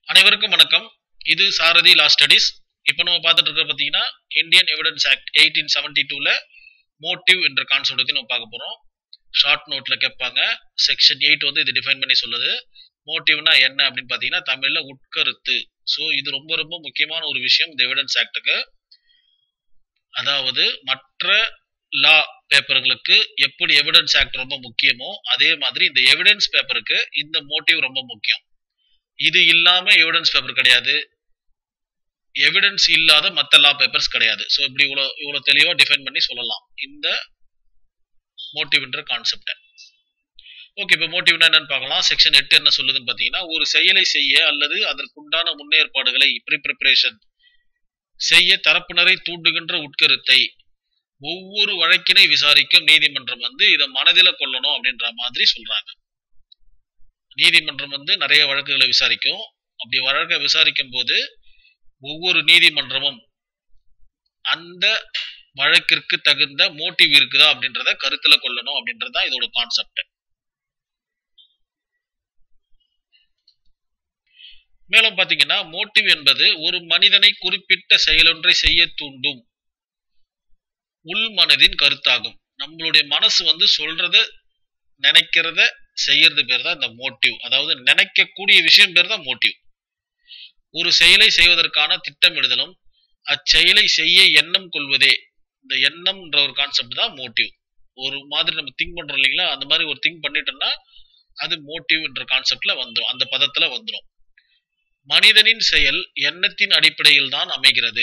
அனைவருக்கும் வணக்கம் இது சாரதி லா ஸ்டடிஸ் இப்போ நம்ம பார்த்துட்டு இருக்க பார்த்தீங்கன்னா Indian evidence act eighteen seventy டூவில் மோட்டிவ் என்ற கான்செப்ட் பற்றி நம்ம பார்க்க போகிறோம் ஷார்ட் நோட்டில் கேட்பாங்க செக்ஷன் எயிட் வந்து இது டிஃபைன் பண்ணி சொல்லுது மோட்டிவ்னா என்ன அப்படின்னு பார்த்தீங்கன்னா தமிழில் உட்கருத்து ஸோ இது ரொம்ப ரொம்ப முக்கியமான ஒரு விஷயம் இந்த எவிடன்ஸ் ஆக்டுக்கு அதாவது மற்ற லா பேப்பர்களுக்கு எப்படி எவிடன்ஸ் ஆக்ட் ரொம்ப முக்கியமோ அதே மாதிரி இந்த எவிடன்ஸ் பேப்பருக்கு இந்த மோட்டிவ் ரொம்ப முக்கியம் இது இல்லாம எவிடன்ஸ் பேப்பர் கிடையாது எவிடன்ஸ் இல்லாத மற்ற லா பேப்பர்ஸ் கிடையாது ஸோ இப்படி இவ்வளோ இவ்வளோ தெளிவாக டிஃபைன் பண்ணி சொல்லலாம் இந்த மோட்டிவ்ன்ற கான்செப்டை ஓகே இப்போ மோட்டிவ்னா என்னன்னு பார்க்கலாம் செக்ஷன் எட்டு என்ன சொல்லுதுன்னு பார்த்தீங்கன்னா ஒரு செயலை செய்ய அல்லது அதற்குண்டான முன்னேற்பாடுகளை ப்ரீ ப்ரிப்பரேஷன் செய்ய தரப்பினரை தூண்டுகின்ற உட்கருத்தை ஒவ்வொரு வழக்கினை விசாரிக்கும் நீதிமன்றம் வந்து இதை மனதில் கொள்ளணும் அப்படின்ற மாதிரி சொல்றாங்க நீதிமன்றம் வந்து நிறைய வழக்குகளை விசாரிக்கும் அப்படி வழக்கை விசாரிக்கும் போது ஒவ்வொரு நீதிமன்றமும் அந்த வழக்கிற்கு தகுந்த மோட்டிவ் இருக்குதா அப்படின்றத கருத்துல கொள்ளணும் அப்படின்றதுதான் இதோட கான்செப்ட் மேலும் பாத்தீங்கன்னா மோட்டிவ் என்பது ஒரு மனிதனை குறிப்பிட்ட செயலொன்றை செய்ய தூண்டும் உள் மனதின் கருத்தாகும் நம்மளுடைய மனசு வந்து சொல்றத நினைக்கிறத செய்யறது பேர் தான் இந்த மோட்டிவ் அதாவது நினைக்கக்கூடிய விஷயம் பேர் தான் மோட்டிவ் ஒரு செயலை செய்வதற்கான திட்டமிடுதலும் அச்செயலை செய்ய எண்ணம் கொள்வதே இந்த எண்ணம்ன்ற ஒரு கான்செப்ட் தான் மோட்டிவ் ஒரு மாதிரி நம்ம திங்க் பண்றோம் இல்லைங்களா அந்த மாதிரி ஒரு திங்க் பண்ணிட்டோம்னா அது மோட்டிவ்ன்ற கான்செப்ட்ல வந்துடும் அந்த பதத்துல வந்துடும் மனிதனின் செயல் எண்ணத்தின் அடிப்படையில் தான் அமைகிறது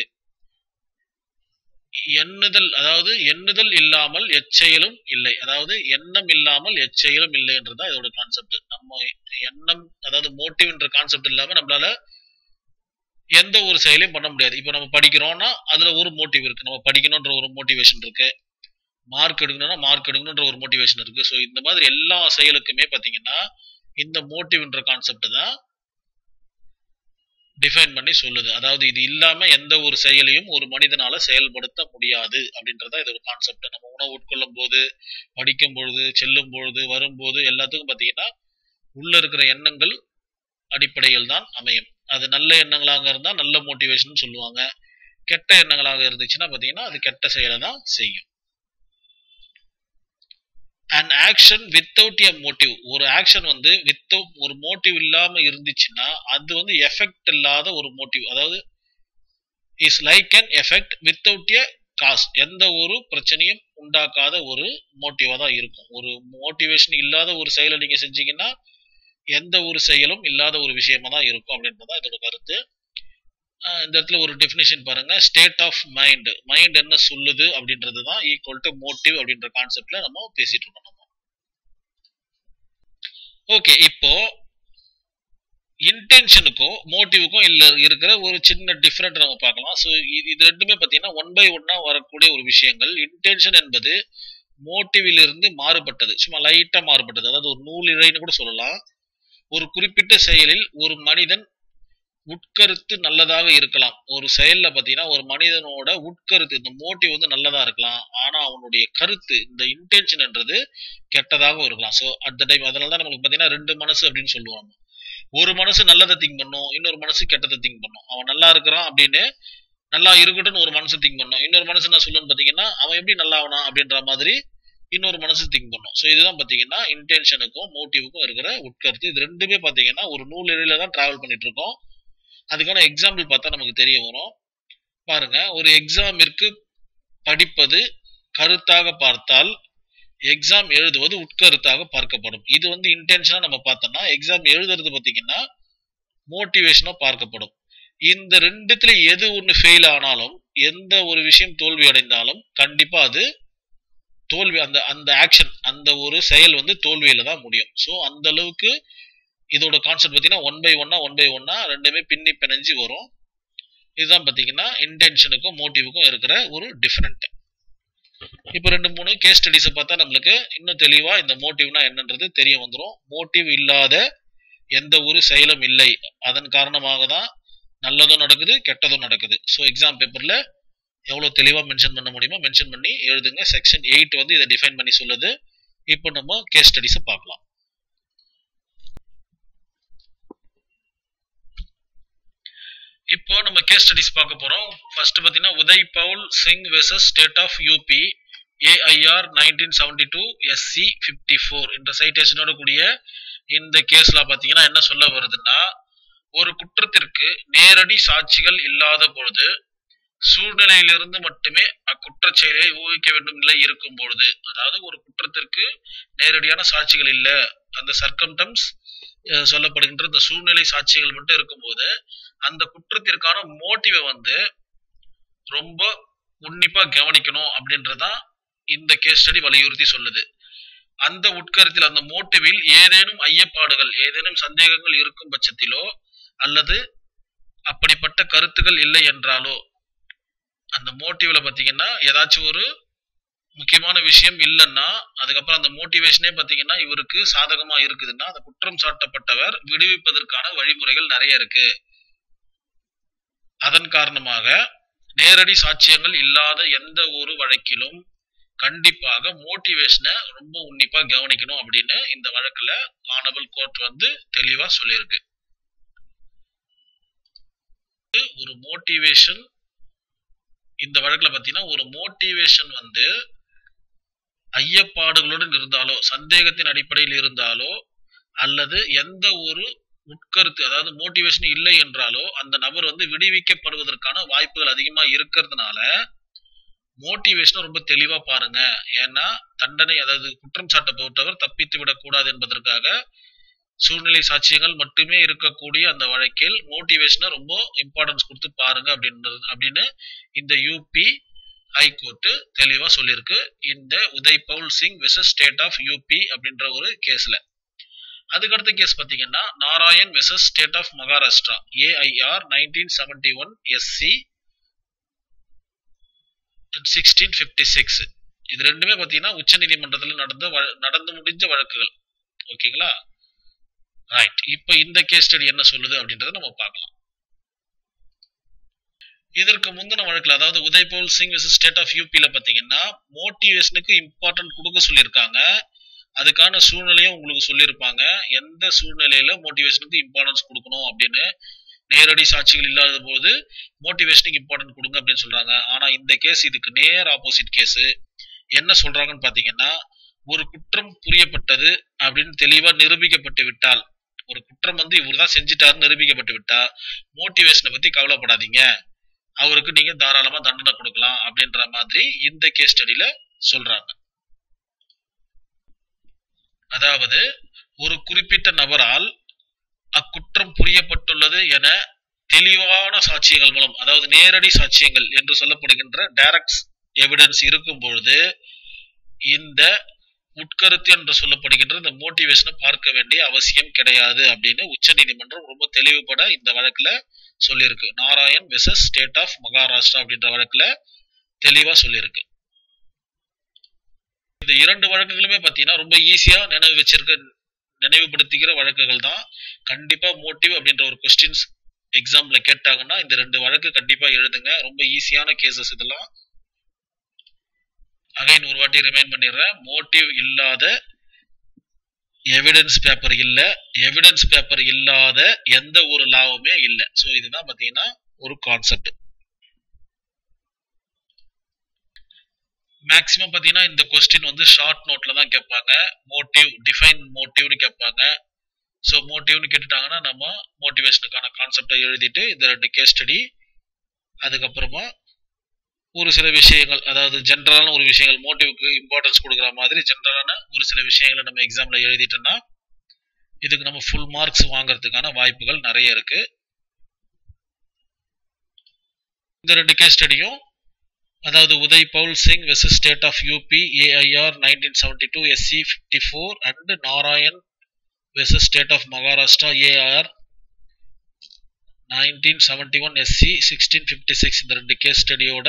எண்ணுதல் அதாவது எண்ணுதல் இல்லாமல் எச்செயலும் இல்லை அதாவது எண்ணம் இல்லாமல் எச்செயலும் இல்லைன்றதுதான் இதோட கான்செப்ட் நம்ம எண்ணம் அதாவது மோட்டிவ்ன்ற கான்செப்ட் இல்லாம நம்மளால எந்த ஒரு செயலையும் பண்ண முடியாது இப்போ நம்ம படிக்கிறோம்னா அதுல ஒரு மோட்டிவ் இருக்கு நம்ம படிக்கணுன்ற ஒரு மோட்டிவேஷன் இருக்கு மார்க் எடுக்கணும்னா மார்க் எடுக்கணுன்ற ஒரு மோட்டிவேஷன் இருக்கு ஸோ இந்த மாதிரி எல்லா செயலுக்குமே பார்த்தீங்கன்னா இந்த மோட்டிவ்ன்ற கான்செப்ட் தான் டிஃபைன் பண்ணி சொல்லுது அதாவது இது இல்லாம எந்த ஒரு செயலையும் ஒரு மனிதனால செயல்படுத்த முடியாது அப்படின்றத இது ஒரு கான்செப்ட் நம்ம உணவு உட்கொள்ளும் போது படிக்கும் பொழுது செல்லும் பொழுது வரும்போது எல்லாத்துக்கும் பார்த்தீங்கன்னா உள்ள இருக்கிற எண்ணங்கள் அடிப்படையில் தான் அமையும் அது நல்ல எண்ணங்களாக இருந்தால் நல்ல மோட்டிவேஷன் சொல்லுவாங்க கெட்ட எண்ணங்களாக இருந்துச்சுன்னா பார்த்தீங்கன்னா அது கெட்ட செயலை தான் செய்யும் and action without a motive ஒரு ஆக்ஷன் வந்து வித்தவுட் ஒரு மோட்டிவ் இல்லாம இருந்துச்சுன்னா அது வந்து எஃபெக்ட் இல்லாத ஒரு மோட்டிவ் அதாவது is like an effect without a cause எந்த ஒரு பிரச்சனையும் உண்டாக்காத ஒரு மோட்டிவா தான் இருக்கும் ஒரு மோட்டிவேஷன் இல்லாத ஒரு செயலை நீங்க செஞ்சீங்கன்னா எந்த ஒரு செயலும் இல்லாத ஒரு விஷயமா தான் இருக்கும் அப்படின்றதான் இதோட கருத்து இந்த இடத்துல ஒரு டெஃபினேஷன் பாருங்க ஸ்டேட் ஆஃப் மைண்ட் மைண்ட் என்ன சொல்லுது அப்படின்றது தான் ஈக்குவல் டு மோட்டிவ் அப்படின்ற கான்செப்ட்ல நம்ம பேசிட்டு இருக்கோம் நம்ம ஓகே இப்போ இன்டென்ஷனுக்கும் மோட்டிவுக்கும் இல்ல இருக்கிற ஒரு சின்ன டிஃப்ரெண்ட் நம்ம பார்க்கலாம் ஸோ இது ரெண்டுமே பார்த்தீங்கன்னா ஒன் பை ஒன்னா வரக்கூடிய ஒரு விஷயங்கள் இன்டென்ஷன் என்பது மோட்டிவில் இருந்து மாறுபட்டது சும்மா லைட்டா மாறுபட்டது அதாவது ஒரு நூல் இழைன்னு கூட சொல்லலாம் ஒரு குறிப்பிட்ட செயலில் ஒரு மனிதன் உட்கருத்து நல்லதாக இருக்கலாம் ஒரு செயல்ல பாத்தீங்கன்னா ஒரு மனிதனோட உட்கருத்து இந்த மோட்டிவ் வந்து நல்லதா இருக்கலாம் ஆனா அவனுடைய கருத்து இந்த இன்டென்ஷன்ன்றது கெட்டதாகவும் இருக்கலாம் ஸோ அட் த டைம் அதனால தான் நம்மளுக்கு பாத்தீங்கன்னா ரெண்டு மனசு அப்படின்னு சொல்லுவாங்க ஒரு மனசு நல்லதை திங்க் பண்ணும் இன்னொரு மனசு கெட்டதை திங்க் பண்ணும் அவன் நல்லா இருக்கிறான் அப்படின்னு நல்லா இருக்கட்டும்னு ஒரு மனசு திங்க் பண்ணும் இன்னொரு மனசு என்ன சொல்லுன்னு பாத்தீங்கன்னா அவன் எப்படி நல்லா ஆகனா அப்படின்ற மாதிரி இன்னொரு மனசு திங்க் பண்ணும் ஸோ இதுதான் பாத்தீங்கன்னா இன்டென்ஷனுக்கும் மோட்டிவுக்கும் இருக்கிற உட்கருத்து இது ரெண்டுமே பாத்தீங்கன்னா ஒரு நூல் இடையில தான் டிராவல் பண்ணிட்டு இருக்கோம் அதுக்கான எக்ஸாம்பிள் பார்த்தா நமக்கு தெரிய வரும் பாருங்க ஒரு எக்ஸாமிற்கு படிப்பது கருத்தாக பார்த்தால் எக்ஸாம் எழுதுவது உட்கருத்தாக பார்க்கப்படும் இது வந்து இன்டென்ஷனா நம்ம பார்த்தோம்னா எக்ஸாம் எழுதுறது பார்த்தீங்கன்னா மோட்டிவேஷனா பார்க்கப்படும் இந்த ரெண்டுத்துல எது ஒன்று ஃபெயில் ஆனாலும் எந்த ஒரு விஷயம் தோல்வி அடைந்தாலும் கண்டிப்பா அது தோல்வி அந்த அந்த ஆக்ஷன் அந்த ஒரு செயல் வந்து தோல்வியில தான் முடியும் ஸோ அந்த அளவுக்கு இதோட கான்செப்ட் பார்த்தீங்கன்னா ஒன் பை ஒன்னா ஒன் பை ஒன்னா ரெண்டுமே பின்னி பிணைஞ்சு வரும் இதுதான் பார்த்தீங்கன்னா இன்டென்ஷனுக்கும் மோட்டிவுக்கும் இருக்கிற ஒரு டிஃப்ரெண்ட் இப்போ ரெண்டு மூணு கேஸ் ஸ்டடிஸை பார்த்தா நம்மளுக்கு இன்னும் தெளிவாக இந்த மோட்டிவ்னா என்னன்றது தெரிய வந்துடும் மோட்டிவ் இல்லாத எந்த ஒரு செயலும் இல்லை அதன் காரணமாக தான் நல்லதும் நடக்குது கெட்டதும் நடக்குது ஸோ எக்ஸாம் பேப்பரில் எவ்வளோ தெளிவாக மென்ஷன் பண்ண முடியுமோ மென்ஷன் பண்ணி எழுதுங்க செக்ஷன் எயிட் வந்து இதை டிஃபைன் பண்ணி சொல்லுது இப்போ நம்ம கேஸ் ஸ்டடிஸை பார்க்கலாம் நம்ம கேஸ் ஸ்டடிஸ் பார்க்க போறோம் ஃபர்ஸ்ட் பாத்தீங்கன்னா Uday Pal Singh versus state of UP AIR nineteen seventy two SC fifty four என்ற சைட்டேஷனோட கூடிய இந்த கேஸ்ல பாத்தீங்கன்னா என்ன சொல்ல வருதுன்னா ஒரு குற்றத்திற்கு நேரடி சாட்சிகள் இல்லாத பொழுது சூழ்நிலையிலிருந்து மட்டுமே அக்குற்றச் செயலை ஊகிக்க வேண்டும் நிலை இருக்கும் பொழுது அதாவது ஒரு குற்றத்திற்கு நேரடியான சாட்சிகள் இல்ல அந்த சர்க்கம்டம்ஸ் சொல்லப்படுகின்ற இந்த சூழ்நிலை சாட்சிகள் மட்டும் இருக்கும்போது அந்த குற்றத்திற்கான மோட்டிவை வந்து ரொம்ப உன்னிப்பா கவனிக்கணும் அப்படின்றதான் இந்த கேஸ் ஸ்டடி வலியுறுத்தி சொல்லுது அந்த உட்கருத்தில் அந்த மோட்டிவில் ஏதேனும் ஐயப்பாடுகள் ஏதேனும் சந்தேகங்கள் இருக்கும் பட்சத்திலோ அல்லது அப்படிப்பட்ட கருத்துகள் இல்லை என்றாலோ அந்த மோட்டிவ்ல பாத்தீங்கன்னா ஏதாச்சும் ஒரு முக்கியமான விஷயம் இல்லைன்னா அதுக்கப்புறம் அந்த மோட்டிவேஷனே பாத்தீங்கன்னா இவருக்கு சாதகமா இருக்குதுன்னா அந்த குற்றம் சாட்டப்பட்டவர் விடுவிப்பதற்கான வழிமுறைகள் நிறைய இருக்கு அதன் காரணமாக நேரடி சாட்சியங்கள் இல்லாத எந்த ஒரு வழக்கிலும் கண்டிப்பாக மோட்டிவேஷனை ரொம்ப உன்னிப்பா கவனிக்கணும் அப்படின்னு இந்த வழக்குல ஆனபிள் கோர்ட் வந்து தெளிவா சொல்லியிருக்கு ஒரு மோட்டிவேஷன் இந்த வழக்குல பாத்தீங்கன்னா ஒரு மோட்டிவேஷன் வந்து ஐயப்பாடுகளுடன் இருந்தாலோ சந்தேகத்தின் அடிப்படையில் இருந்தாலோ அல்லது எந்த ஒரு உட்கருத்து அதாவது மோட்டிவேஷன் இல்லை என்றாலோ அந்த நபர் வந்து விடுவிக்கப்படுவதற்கான வாய்ப்புகள் அதிகமா இருக்கிறதுனால மோட்டிவேஷனை ரொம்ப தெளிவா பாருங்க ஏன்னா தண்டனை அதாவது குற்றம் சாட்டப்பட்டவர் தப்பித்து விடக்கூடாது என்பதற்காக சூழ்நிலை சாட்சியங்கள் மட்டுமே இருக்கக்கூடிய அந்த வழக்கில் மோட்டிவேஷனை ரொம்ப இம்பார்ட்டன்ஸ் கொடுத்து பாருங்க அப்படின்றது அப்படின்னு இந்த யூபி ஹைகோர்ட் தெளிவா சொல்லியிருக்கு இந்த Uday Pal Singh versus state of UP அப்படின்ற ஒரு கேஸ்ல அதுக்கடுத்த கேஸ் பாத்தீங்கன்னா Narayan versus state of Maharashtra AIR nineteen seventy one SC sixteen fifty six இது ரெண்டுமே பாத்தீங்கன்னா உச்ச நீதிமன்றத்தில் நடந்த நடந்து முடிஞ்ச வழக்குகள் ஓகேங்களா ரைட் இப்போ இந்த கேஸ் ஸ்டடி என்ன சொல்லுது அப்படின்றத நம்ம பார்க்கலாம் இதற்கு முந்தின வழக்குல அதாவது Uday Pal Singh versus state of யூபியில பாத்தீங்கன்னா மோட்டிவேஷனுக்கு இம்பார்ட்டன்ட் கொடுக்க சொல்லியிருக்காங்க அதுக்கான சூழ்நிலையும் உங்களுக்கு சொல்லியிருப்பாங்க எந்த சூழ்நிலையில மோட்டிவேஷனுக்கு இம்பார்ட்டன்ஸ் கொடுக்கணும் அப்படின்னு நேரடி சாட்சிகள் இல்லாத போது மோட்டிவேஷனுக்கு இம்பார்ட்டன்ட் கொடுங்க அப்படின்னு சொல்றாங்க ஆனா இந்த கேஸ் இதுக்கு நேர் ஆப்போசிட் கேஸ் என்ன சொல்றாங்கன்னு பாத்தீங்கன்னா ஒரு குற்றம் புரியப்பட்டது அப்படின்னு தெளிவா நிரூபிக்கப்பட்டு விட்டால் ஒரு குற்றம் வந்து இவர் தான் செஞ்சிட்டாருன்னு நிரூபிக்கப்பட்டு விட்டா மோட்டிவேஷனை பத்தி கவலைப்படாதீங்க அவருக்கு நீங்க தாராளமா தண்டனை கொடுக்கலாம் அப்படின்ற மாதிரி இந்த கேஸ் ஸ்டடியில சொல்றாங்க அதாவது ஒரு குறிப்பிட்ட நபரால் அக்குற்றம் புரியப்பட்டுள்ளது என தெளிவான சாட்சியங்கள் மூலம் அதாவது நேரடி சாட்சியங்கள் என்று சொல்லப்படுகின்ற டைரக்ட் எவிடன்ஸ் இருக்கும் பொழுது இந்த உட்கருத்து என்று சொல்லப்படுகின்ற இந்த மோட்டிவேஷனை பார்க்க வேண்டிய அவசியம் கிடையாது அப்படின்னு உச்ச நீதிமன்றம் ரொம்ப தெளிவுபட இந்த வழக்குல சொல்லியிருக்கு Narayan versus state of Maharashtra அப்படின்ற வழக்குல தெளிவா சொல்லியிருக்கு இந்த இரண்டு வழக்குகளுமே பாத்தீங்கன்னா ரொம்ப ஈஸியா நினைவு வச்சிருக்க நினைவுபடுத்திக்கிற வழக்குகள் தான் கண்டிப்பா மோட்டிவ் அப்படின்ற ஒரு கொஸ்டின்ஸ் எக்ஸாம்ல கேட்டாங்கன்னா இந்த ரெண்டு வழக்கு கண்டிப்பா எழுதுங்க ரொம்ப ஈஸியான கேசஸ் இதெல்லாம் அகைன் ஒரு வாட்டி ரிமைண்ட் பண்ணிடுறேன் மோட்டிவ் இல்லாத எவிடன்ஸ் பேப்பர் இல்ல எவிடன்ஸ் பேப்பர் இல்லாத எந்த ஒரு லாவுமே இல்லை ஸோ இதுதான் பாத்தீங்கன்னா ஒரு கான்செப்ட் மேக்சிமம் பாத்தீங்கன்னா இந்த கொஸ்டின் வந்து ஷார்ட் நோட்ல தான் கேட்பாங்க மோட்டிவ் டிஃபைன் மோட்டிவ்னு கேட்பாங்க ஸோ மோட்டிவ்னு கேட்டுட்டாங்கன்னா நம்ம மோட்டிவேஷனுக்கான கான்செப்டை எழுதிட்டு இந்த ரெண்டு கேஸ் ஸ்டடி அதுக்கப்புறமா ஒரு சில விஷயங்கள் அதாவது ஜென்ரலான ஒரு விஷயங்கள் மோட்டிவ்க்கு இம்பார்ட்டன்ஸ் கொடுக்குற மாதிரி ஜென்ரலான ஒரு சில விஷயங்களை நம்ம எக்ஸாம்ல எழுதிட்டோம்னா இதுக்கு நம்ம ஃபுல் மார்க்ஸ் வாங்குறதுக்கான வாய்ப்புகள் நிறைய இருக்கு இந்த ரெண்டு கேஸ் ஸ்டடியும் அதாவது Uday Pal Singh versus state of UP AIR nineteen seventy two SC fifty four and Narayan versus state of Maharashtra AIR nineteen seventy one SC sixteen fifty six இந்த ரெண்டு கேஸ் ஸ்டடியோட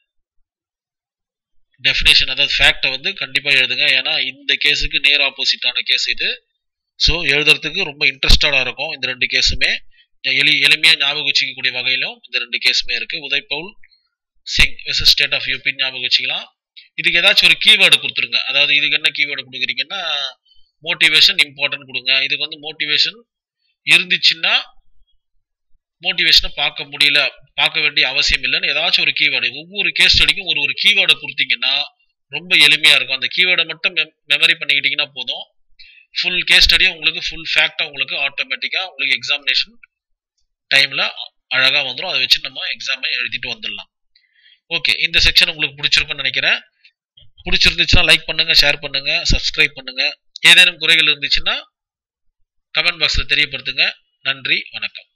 டெஃபினேஷன் அதாவது ஃபேக்டை வந்து கண்டிப்பாக எழுதுங்க ஏன்னா இந்த கேஸுக்கு நேர் ஆப்போசிட்டான கேஸ் இது ஸோ எழுதுறதுக்கு ரொம்ப இன்ட்ரெஸ்டடாக இருக்கும் இந்த ரெண்டு கேஸுமே எளி எளிமையாக ஞாபகம் வச்சுக்கக்கூடிய வகையிலும் இந்த ரெண்டு கேஸுமே இருக்கு Uday Pal Singh versus state of UP ஞாபகம் வச்சுக்கலாம் இதுக்கு ஏதாச்சும் ஒரு கீவேர்டு கொடுத்துருங்க அதாவது இதுக்கு என்ன கீவேர்டு கொடுக்குறீங்கன்னா மோட்டிவேஷன் இம்பார்ட்டன்ட் கொடுங்க இதுக்கு வந்து மோட்டிவேஷன் இருந்துச்சுன்னா மோட்டிவேஷனை பார்க்க முடியல பார்க்க வேண்டிய அவசியம் இல்லைன்னு ஏதாச்சும் ஒரு கீவேர்டு ஒவ்வொரு கேஸ் ஸ்டடிக்கும் ஒரு ஒரு கீவேர்டை கொடுத்தீங்கன்னா ரொம்ப எளிமையா இருக்கும் அந்த கீவேர்டை மட்டும் மெமரி பண்ணிக்கிட்டீங்கன்னா போதும் ஃபுல் கேஸ் ஸ்டடியும் உங்களுக்கு ஃபுல் ஃபேக்டா உங்களுக்கு ஆட்டோமேட்டிக்கா உங்களுக்கு எக்ஸாமினேஷன் டைம்ல அழகா வந்துடும் அதை வச்சு நம்ம எக்ஸாமை எழுதிட்டு வந்துடலாம் ஓகே இந்த செக்ஷன் உங்களுக்கு பிடிச்சிருக்கும்னு நினைக்கிறேன் பிடிச்சிருந்துச்சுன்னா லைக் பண்ணுங்க ஷேர் பண்ணுங்க சப்ஸ்கிரைப் பண்ணுங்க ஏதேனும் குறைகள் இருந்துச்சுன்னா கமெண்ட் பாக்ஸ்ல தெரியப்படுத்துங்க நன்றி வணக்கம்